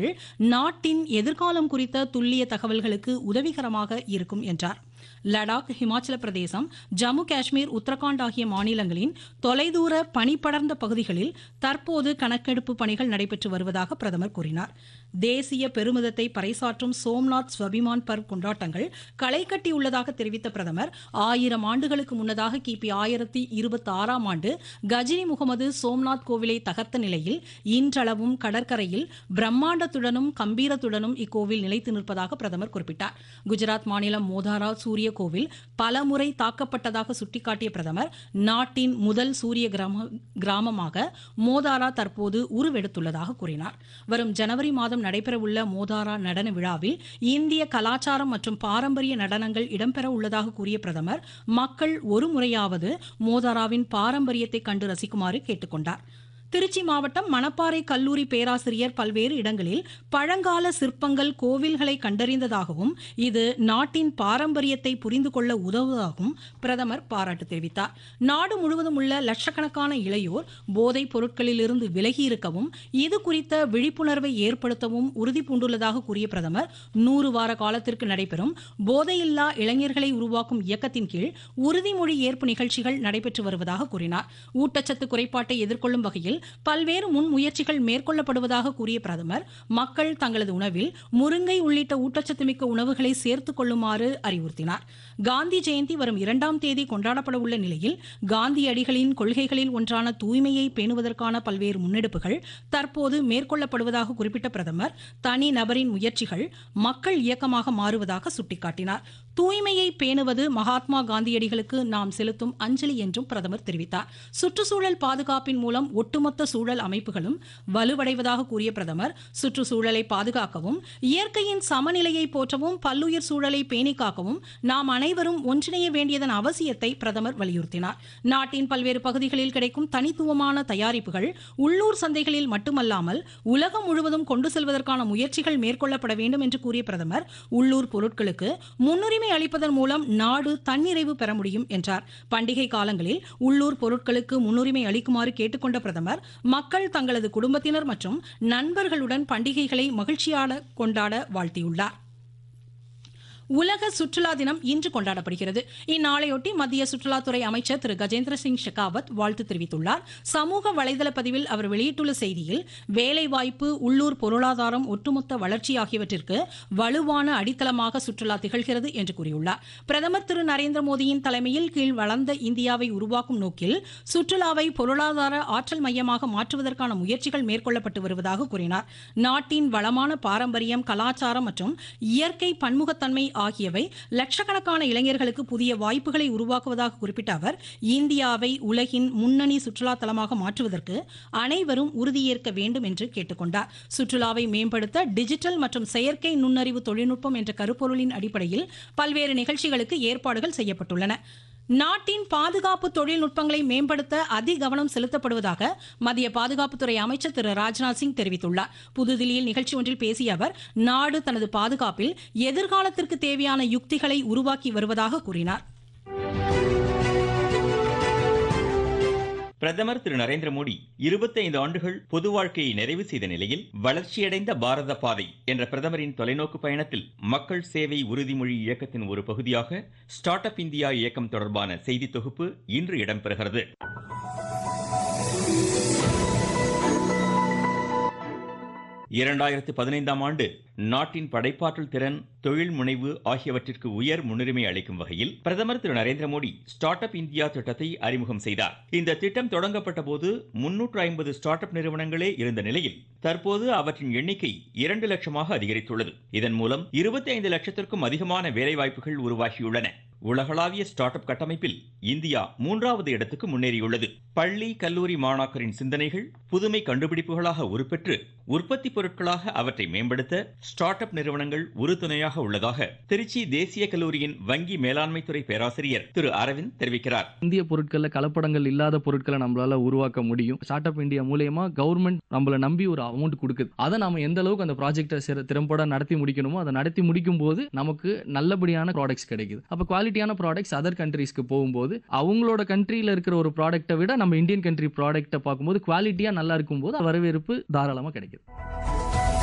தகவல்கள் நாட்டின் எதிர்காலம் குறித்த துல்லிய தகவல்களுக்கு உதவிகரமாக இருக்கும் என்றார் லடாக் ஹிமாச்சல பிரதேசம் ஜம்மு காஷ்மீர் உத்தரகாண்ட் ஆகிய மாநிலங்களின் தொலைதூர பனிப்படர்ந்த பகுதிகளில் தற்போது கணக்கெடுப்பு பணிகள் நடைபெற்று வருவதாக பிரதமர் கூறினார் தேசிய பெருமிதத்தை பறைசாற்றும் சோம்நாத் ஸ்வபிமான் பர்வ் கொண்டாட்டங்கள் களை கட்டியுள்ளதாக தெரிவித்த பிரதமர் ஆயிரம் ஆண்டுகளுக்கு முன்னதாக கிபி ஆயிரத்தி இருபத்தி ஆறாம் ஆண்டு கஜினி முகமது சோம்நாத் கோவிலை தகர்த்த நிலையில் இன்றளவும் கடற்கரையில் பிரம்மாண்டத்துடனும் கம்பீரத்துடனும் இக்கோவில் நிலைத்து நிற்பதாக பிரதமர் குறிப்பிட்டார் குஜராத் மாநிலம் மோதாரா சூரிய கோவில் பலமுறை தாக்கப்பட்டதாக சுட்டிக்காட்டிய பிரதமர் நாட்டின் முதல் சூரிய கிராம கிராமமாக மோதாரா தற்போது உருவெடுத்துள்ளதாக கூறினார் வரும் ஜனவரி மாதம் நடைபெறவுள்ள மோதாரா நடன விழாவில் இந்திய கலாச்சாரம் மற்றும் பாரம்பரிய நடனங்கள் இடம்பெற உள்ளதாக கூறிய பிரதமர் மக்கள் ஒரு முறையாவது மோதாராவின் பாரம்பரியத்தை கண்டு ரசிக்குமாறு கேட்டுக்கொண்டார் திருச்சி மாவட்டம் மணப்பாறை கல்லூரி பேராசிரியர் பல்வேறு இடங்களில் பழங்கால சிற்பங்கள் கோவில்களை கண்டறிந்ததாகவும் இது நாட்டின் பாரம்பரியத்தை புரிந்து கொள்ள உதவுவதாகவும் பிரதமர் பாராட்டு தெரிவித்தார் நாடு முழுவதும் உள்ள லட்சக்கணக்கான இளையோர் போதைப் பொருட்களிலிருந்து விலகி இருக்கவும் இது குறித்த விழிப்புணர்வை ஏற்படுத்தவும் உறுதி பூண்டுள்ளதாக கூறிய பிரதமர் நூறு வார காலத்திற்கு நடைபெறும் போதையில்லா இளைஞர்களை உருவாக்கும் இயக்கத்தின் கீழ் உறுதிமொழி ஏற்பு நிகழ்ச்சிகள் நடைபெற்று வருவதாக கூறினார் ஊட்டச்சத்து குறைபாட்டை எதிர்கொள்ளும் வகையில் பல்வேறு முன் முயற்சிகள் மேற்கொள்ளப்படுவதாக கூறிய பிரதமர் மக்கள் தங்களது உணவில் முருங்கை உள்ளிட்ட ஊட்டச்சத்து மிக்க உணவுகளை சேர்த்துக் கொள்ளுமாறு அறிவுறுத்தினார் காந்தி ஜெயந்தி வரும் இரண்டாம் தேதி கொண்டாடப்பட உள்ள நிலையில் காந்தியடிகளின் கொள்கைகளில் ஒன்றான தூய்மையை பேணுவதற்கான பல்வேறு முன்னெடுப்புகள் தற்போது மேற்கொள்ளப்படுவதாக குறிப்பிட்ட பிரதமர் தனி நபரின் முயற்சிகள் மக்கள் இயக்கமாக மாறுவதாக சுட்டிக்காட்டினார் தூய்மையை பேணுவது மகாத்மா காந்தியடிகளுக்கு நாம் செலுத்தும் அஞ்சலி என்றும் பிரதமர் தெரிவித்தார் சுற்றுச்சூழல் பாதுகாப்பின் மூலம் ஒட்டுமொத்த சூழல் அமைப்புகளும் வலுவடைவதாக கூறிய பிரதமர் சுற்றுச்சூழலை பாதுகாக்கவும் இயற்கையின் சமநிலையை போற்றவும் பல்லுயிர் சூழலை பேணி காக்கவும் நாம் அனைவரும் ஒன்றிணைய வேண்டியதன் அவசியத்தை பிரதமர் வலியுறுத்தினார் நாட்டின் பல்வேறு பகுதிகளில் கிடைக்கும் தனித்துவமான தயாரிப்புகள் உள்ளூர் சந்தைகளில் மட்டுமல்லாமல் உலகம் முழுவதும் கொண்டு செல்வதற்கான முயற்சிகள் மேற்கொள்ளப்பட வேண்டும் என்று கூறிய பிரதமர் உள்ளூர் பொருட்களுக்கு முன்னுரிமை அளிப்பதன் மூலம் நாடு தன்னிறைவு பெற முடியும் என்றார் பண்டிகை காலங்களில் உள்ளூர் பொருட்களுக்கு முன்னுரிமை அளிக்குமாறு கேட்டுக்கொண்ட பிரதமர் மக்கள் தங்களது குடும்பத்தினர் மற்றும் நண்பர்களுடன் பண்டிகைகளை மகிழ்ச்சியாக கொண்டாட வாழ்த்தியுள்ளார் உலக சுற்றுலா தினம் இன்று கொண்டாடப்படுகிறது இந்நாளையொட்டி மத்திய சுற்றுலாத்துறை அமைச்சர் திரு கஜேந்திர சிங் ஷெகாவத் வாழ்த்து தெரிவித்துள்ளார் சமூக வலைதள பதிவில் அவர் வெளியிட்டுள்ள செய்தியில் வேலைவாய்ப்பு உள்ளூர் பொருளாதாரம் ஒட்டுமொத்த வளர்ச்சி ஆகியவற்றிற்கு வலுவான அடித்தளமாக சுற்றுலா திகழ்கிறது என்று கூறியுள்ளார் பிரதமர் திரு நரேந்திர மோடியின் தலைமையில் கீழ் வளர்ந்த இந்தியாவை உருவாக்கும் நோக்கில் சுற்றுலாவை பொருளாதார ஆற்றல் மையமாக மாற்றுவதற்கான முயற்சிகள் மேற்கொள்ளப்பட்டு வருவதாக கூறினார் நாட்டின் வளமான பாரம்பரியம் கலாச்சாரம் மற்றும் இயற்கை பன்முகத்தன்மை ஆகியவை லட்சக்கணக்கான இளைஞர்களுக்கு புதிய வாய்ப்புகளை உருவாக்குவதாக குறிப்பிட்ட அவர் இந்தியாவை உலகின் முன்னணி சுற்றுலா தலமாக மாற்றுவதற்கு அனைவரும் உறுதியேற்க வேண்டும் என்று கேட்டுக்கொண்டார் சுற்றுலாவை மேம்படுத்த டிஜிட்டல் மற்றும் செயற்கை நுண்ணறிவு தொழில்நுட்பம் என்ற கருப்பொருளின் அடிப்படையில் பல்வேறு நிகழ்ச்சிகளுக்கு ஏற்பாடுகள் செய்யப்பட்டுள்ளன நாட்டின் பாதுகாப்பு தொழில்நுட்பங்களை மேம்படுத்த அதிக கவனம் செலுத்தப்படுவதாக மத்திய பாதுகாப்புத்துறை அமைச்சர் திரு ராஜ்நாத் சிங் தெரிவித்துள்ளார் புதுதில்லியில் நிகழ்ச்சி ஒன்றில் பேசிய அவர் நாடு தனது பாதுகாப்பில் எதிர்காலத்திற்கு தேவையான யுக்திகளை உருவாக்கி வருவதாக கூறினார் பிரதமர் திரு நரேந்திர மோடி இருபத்தைந்து ஆண்டுகள் பொது வாழ்க்கையை நிறைவு செய்த நிலையில் வளர்ச்சியடைந்த பாரத பாதை என்ற பிரதமரின் தொலைநோக்கு பயணத்தில் மக்கள் சேவை உறுதிமொழி இயக்கத்தின் ஒரு பகுதியாக ஸ்டார்ட் அப் இந்தியா இயக்கம் தொடர்பான செய்தி தொகுப்பு இன்று இடம்பெறுகிறது இரண்டாயிரத்து பதினைந்தாம் ஆண்டு நாட்டின் படைப்பாற்றல் திறன் தொழில் முனைவு ஆகியவற்றிற்கு உயர் முன்னுரிமை அளிக்கும் வகையில் பிரதமர் திரு Narendra Modi start up India திட்டத்தை அறிமுகம் செய்தார் இந்த திட்டம் தொடங்கப்பட்ட போது முன்னூற்று ஐம்பது ஸ்டார்ட் அப் நிறுவனங்களே இருந்த நிலையில் தற்போது அவற்றின் எண்ணிக்கை இரண்டு லட்சமாக அதிகரித்துள்ளது இதன் மூலம் இருபத்தி ஐந்து லட்சத்திற்கும் அதிகமான வேலைவாய்ப்புகள் உருவாகியுள்ளன உலகளாவிய ஸ்டார்ட் அப் கட்டமைப்பில் இந்தியா மூன்றாவது இடத்துக்கு முன்னேறியுள்ளது பள்ளி கல்லூரி மாணாக்கரின் சிந்தனைகள் புதுமை கண்டுபிடிப்புகளாக உருப்பெற்று உற்பத்தி பொருட்களாக அவற்றை மேம்படுத்த ஸ்டார்ட் அப் நிறுவனங்கள் உறுதுணையாக உள்ளதாக திருச்சி தேசிய கல்லூரியின் வங்கி மேலாண்மை துறை பேராசிரியர் திரு அரவிந்த் தெரிவிக்கிறார் இந்திய பொருட்கள்ல கலப்படங்கள் இல்லாத பொருட்களை நம்மளால உருவாக்க முடியும் ஸ்டார்ட் அப் இந்தியா மூலயமா கவர்மெண்ட் நம்மள நம்பி ஒரு அமௌண்ட் கொடுக்குது அதை நம்ம எந்த அளவுக்கு அந்த ப்ராஜெக்டை திறம்பட நடத்தி முடிக்கணுமோ அதை நடத்தி முடிக்கும் போது நமக்கு நல்லபடியான ப்ராடக்ட்ஸ் கிடைக்குது அப்ப குவாலிட்டியான ப்ராடக்ட்ஸ் அதர் கண்ட்ரீஸ்க்கு போகும்போது அவங்களோட கண்ட்ரியில இருக்கிற ஒரு ப்ராடக்ட்டை விட நம்ம இந்தியன் கண்ட்ரி ப்ராடக்ட்டை பார்க்கும்போது குவாலிட்டியா நல்லா இருக்கும்போது வரவேற்பு தாராளமா கிடைக்குது